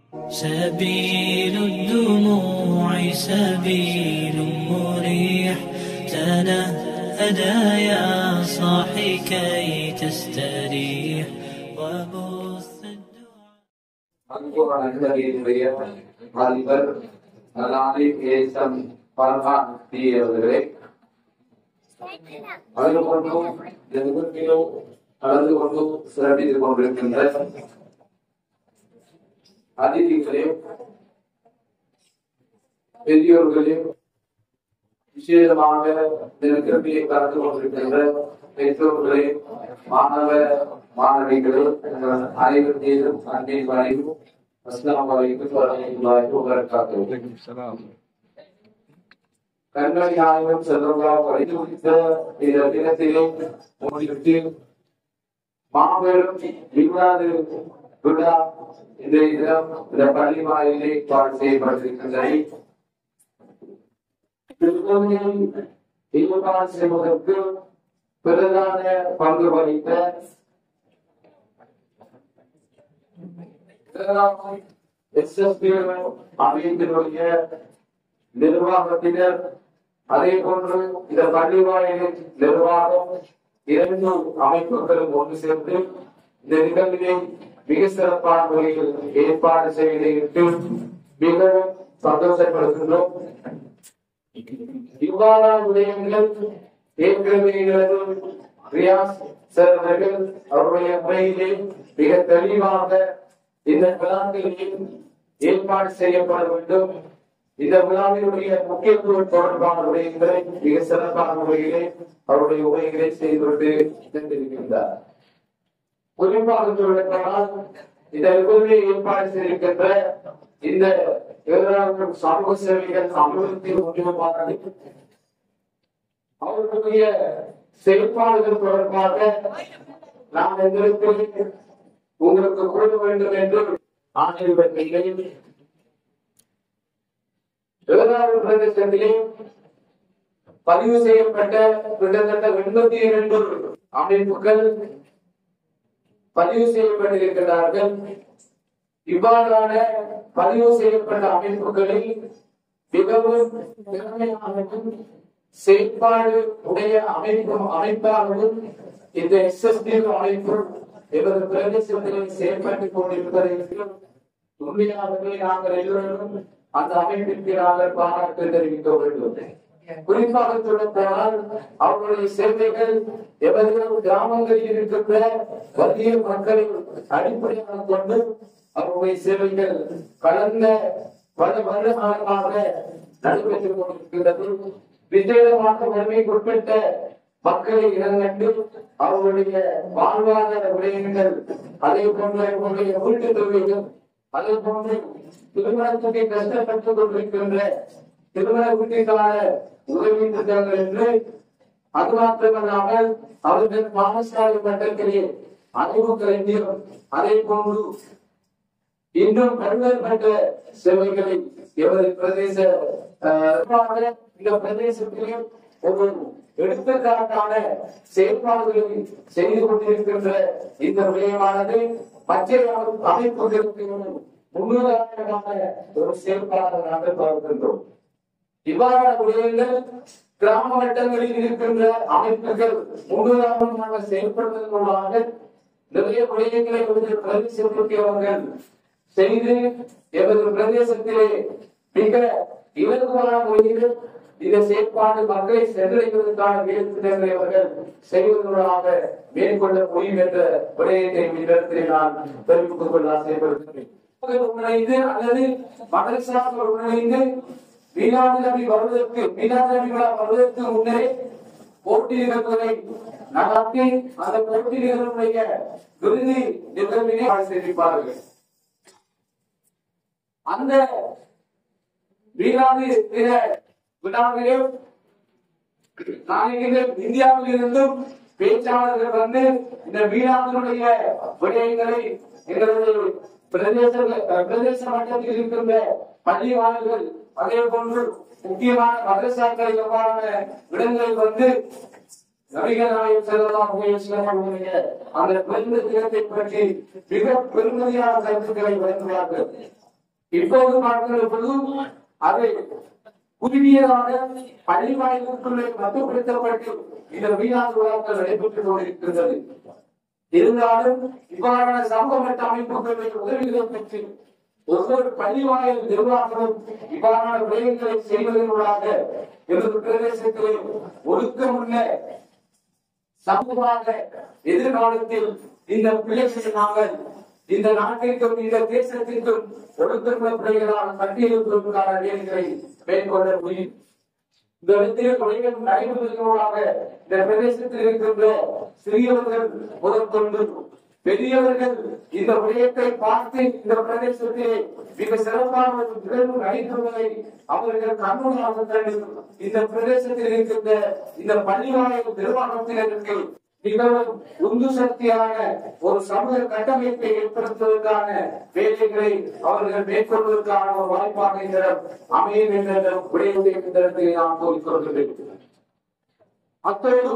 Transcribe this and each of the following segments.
سبيل الدموع سبيل مريح تنهدى يا صاحي كي تستريح وبث الدعاء அன்புள்ள நண்பர்களுடைய வாலிபர் நலானி ஏசம் பரமான் டி அவர்களே கலந்து கொண்டும் இந்த நிகழ்ச்சியிலும் கலந்து கொண்டும் சிறப்பித்துக் கொண்டிருக்கின்ற அதிதிகளே பெரியோர்களே விசேஷமாக இந்த நிகழ்ச்சியை கலந்து கொண்டிருக்கின்ற பெற்றோர்களே மாணவ மாணவிகளே உங்கள் அனைவர் மீதும் அன்பின் வரைக்கும் அஸ்லாம் வலைக்கும் வரமத்துல்லாஹி வபரகாத்துஹு கண்கள் நாயகம் செல்வங்களா வைத்துவித்த இந்த தினத்திலே உங்களுக்கு மாபெரும் விவாத விழா இந்த தினம் இந்த பள்ளி வாயிலே பாடு செய்யப்பட்டிருக்கின்றன திருக்கோவிலில் தீபகால் செய்வதற்கு பிரதான பங்கு வகித்த எஸ்எஸ்பி அமைப்பினுடைய நிர்வாகத்தினர் அதே போன்று இந்த பள்ளி வாயிலின் நிர்வாகம் இரண்டு அமைப்புகளும் ஒன்று சேர்ந்து இந்த நிகழ்வினை மிக சிறப்பான முறையில் ஏற்பாடு செய்து மிகவும் சந்தோஷப்படுகின்றோம் இவ்வாறான விடயங்கள் ஏற்கனவே எங்களது ரியாஸ் சார் அவர்கள் அவருடைய முறையிலே மிக தெளிவாக இந்த விழாக்களில் ஏற்பாடு செய்யப்பட வேண்டும் இந்த விழாவினுடைய முக்கியத்துவம் தொடர்பான விடயங்களை மிக சிறப்பான முறையிலே அவருடைய உரைகளை செய்துவிட்டு சென்றிருக்கின்றார் குறிப்பாக சொல்லப்போனால் இந்த நிகழ்வை ஏற்பாடு செய்திருக்கின்ற இந்த ஏழாவது சமூக சேவைகள் அபிவிருத்தி முக்கியமானது அவர்களுடைய செயல்பாடுகள் தொடர்பாக நாம் எங்களுக்கு உங்களுக்கு கூற வேண்டும் என்று ஆணையர் நிலையில் ஏழாவது பிரதேசத்திலே பதிவு செய்யப்பட்ட கிட்டத்தட்ட எண்பத்தி இரண்டு அமைப்புகள் பதிவு செய்யப்பட்டிருக்கிறார்கள் இவ்வாறான பதிவு செய்யப்பட்ட அமைப்புகளில் மிகவும் திறமையாகவும் செயற்பாடு உடைய அமைப்பு அமைப்பாகவும் இந்த எஸ்எஸ்டி அமைப்பு எமது பிரதேசத்தில் செயல்பட்டுக் கொண்டிருப்பதை உண்மையாகவே நாங்கள் எல்லோரும் அந்த அமைப்பிற்கு நாங்கள் பாராட்டு தெரிவிக்க வேண்டும் குறிப்பாக சொல்ல போனால் அவர்களுடைய சேவைகள் எமது கிராமங்களில் இருக்கின்ற வலிய மக்களை அடிப்படையாக கொண்டு அவருடைய சேவைகள் கடந்த பல வருடமாக நடைபெற்றுக் கொண்டிருக்கிறது விசேடமாக வறுமைக்குட்பட்ட மக்களை இனங்கண்டு அவர்களுடைய வாழ்வாதார விடயங்கள் அதே போன்று அவர்களுடைய வீட்டு தொழில்கள் அதே போன்று திருமணத்துக்கு கஷ்டப்பட்டுக் கொண்டிருக்கின்ற திருமண வீட்டிற்கான உதவி திட்டங்கள் என்று அது மாத்திரமல்லாமல் அவர்கள் பாடசாலை மட்டத்திலே அறிவுக்கலைஞர் அதே போன்று இன்னும் பல்வேறுபட்ட சேவைகளை எமது பிரதேச அஹ், இந்த பிரதேசத்திலே ஒரு எடுத்துக்காட்டான செயல்பாடுகளை செய்து கொண்டிருக்கின்ற இந்த விடயமானது பச்சை அமைப்புகளுக்கு முன்னுதாரணமான ஒரு செயல்பாடாக நாங்கள் பார்க்கின்றோம் இவ்வாறான விடயங்கள் கிராம வட்டங்களில் இருக்கின்ற அமைப்புகள் முன்னுதாரணமாக செயல்படுவதன் மூலமாக நிறைய விடயங்களை எமது பிரதேசத்திற்கு அவர்கள் செய்து எமது பிரதேசத்திலே மிக இலகுவான முறையில் இந்த செயற்பாடு மக்களை சென்றடைவதற்கான முயற்சிகளை அவர்கள் செய்வதற்காக மேற்கொள்ள முடியும் என்ற விடயத்தை இடத்திலே நான் தெரிவித்துக் கொள்ள ஆசைப்படுகிறேன் உணர்ந்து அல்லது மதரசாக்கள் உணர்ந்து மீனாது நபி வருவதற்கு மீனாது நபி விழா வருவதற்கு முன்னரே போட்டியிடுவதை நடத்தி அந்த போட்டியிடுவதனுடைய விருது நிகழ்வினை செய்திருப்பார்கள் அந்த வீராது தின விழாவிலே நாயகர்கள் இந்தியாவில் இருந்தும் பேச்சாளர்கள் வந்து இந்த வீராதனுடைய விடயங்களை எங்களது பிரதேச பிரதேச மட்டத்தில் இருக்கின்ற பள்ளிவாளர்கள் அதே போன்று முக்கியமான மதரசாக்கள் எவ்வாறான இடங்களில் வந்து நபிகள் நாயகம் ஸல்லல்லாஹு அலைஹி வஸல்லம் அவர்களுடைய அந்த பிறந்த தினத்தை பற்றி மிக பெருமதியான கருத்துக்களை வழங்குவார்கள் இப்போது பார்க்கிற பொழுது அதை குறுகியதாக பள்ளி வாயிலுக்குள்ளே மட்டுப்படுத்தப்பட்டு இந்த வீணாக விழாக்கள் நடைபெற்றுக் கொண்டிருக்கின்றது இருந்தாலும் இவ்வாறான சமூகமற்ற அமைப்புகளின் உதவிகள் பெற்று ஒவ்வொரு பள்ளிவாயல் நிர்வாகமும் இவ்வாறான விடயங்களை செய்வதற்காக எனது பிரதேசத்திலே ஒழுக்கமுள்ள சமூகமாக எதிர்காலத்தில் இந்த பிள்ளைகளை நாங்கள் இந்த நாட்டிற்கும் இந்த தேசத்திற்கும் ஒழுக்கமுள்ள பிள்ளைகளால் கட்டியிருப்பதற்கான வேலைகளை மேற்கொள்ள முடியும் இந்த இடத்திலே தொழில்கள் நடைபெறுவதற்காக இந்த பிரதேசத்தில் இருக்கின்ற சிறியவர்கள் முதற்கொண்டு பெரியவர்கள் இந்த விடயத்தை பார்த்து இந்த பிரதேசத்திலே மிக சிறப்பான ஒரு நிகழ்வு நடைபெறுவதை அவர்கள் கண்ணுணாக கண்டு இந்த பிரதேசத்தில் இருக்கின்ற இந்த பள்ளிவாயல் நிர்வாகத்தினருக்கு மிகவும் உந்து சக்தியான ஒரு சமூக கட்டமைப்பை ஏற்படுத்துவதற்கான வேலைகளை அவர்கள் மேற்கொள்வதற்கான ஒரு வாய்ப்பாக இந்த இடம் அமையும் என்ற விடையுடைய இடத்தை நான் கூறிக்கொள்கிறேன் அத்தோடு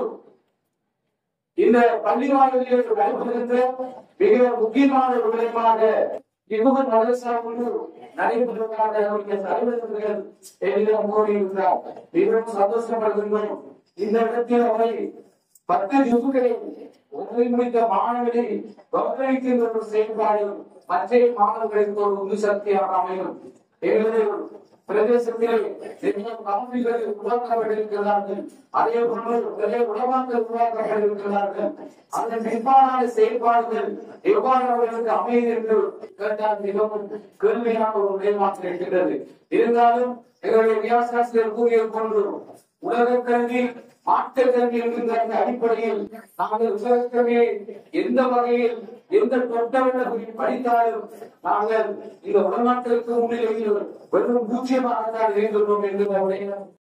இந்த பள்ளிவாயலில் நடைபெறுகின்ற மிக முக்கியமான ஒரு விடயமாக இவங்க மதரசாவுக்கு நடைபெறுவதற்காக அவருடைய தலைவர்கள் என்னிடம் கூறியிருந்தார் மிகவும் சந்தோஷப்படுகின்றோம் இந்த இடத்தில் அவை பத்து யுகுகளை ஒன்றை முடித்த மாணவர்களை கௌரவிக்கின்ற ஒரு செயல்பாடு மற்ற மாணவர்களுக்கு ஒரு உந்து சக்தியாக அமையும் எங்களுடைய பிரதேசத்திலே நிறைய கம்பெனிகள் உருவாக்கப்பட்டிருக்கிறார்கள் அதே போன்று நிறைய உணவாக்கள் உருவாக்கப்பட்டிருக்கிறார்கள் அந்த நிர்வாக செயல்பாடுகள் எவ்வாறு அவர்களுக்கு அமையும் என்று கேட்டால் மிகவும் கேள்வியான ஒரு விடயமாக இருக்கின்றது இருந்தாலும் எங்களுடைய வியாசாசிரியர் கூறியது போன்று உலக கல்வி மாற்று கல்வி என்கின்ற அந்த அடிப்படையில் நாங்கள் உலக கல்வியை எந்த வகையில் எந்த தொட்டவர்கள் படித்தாலும் நாங்கள் இந்த உலகத்திற்கு முன்னிலையில் வெறும் பூஜ்ஜியமாகத்தான் இருந்துள்ளோம் என்று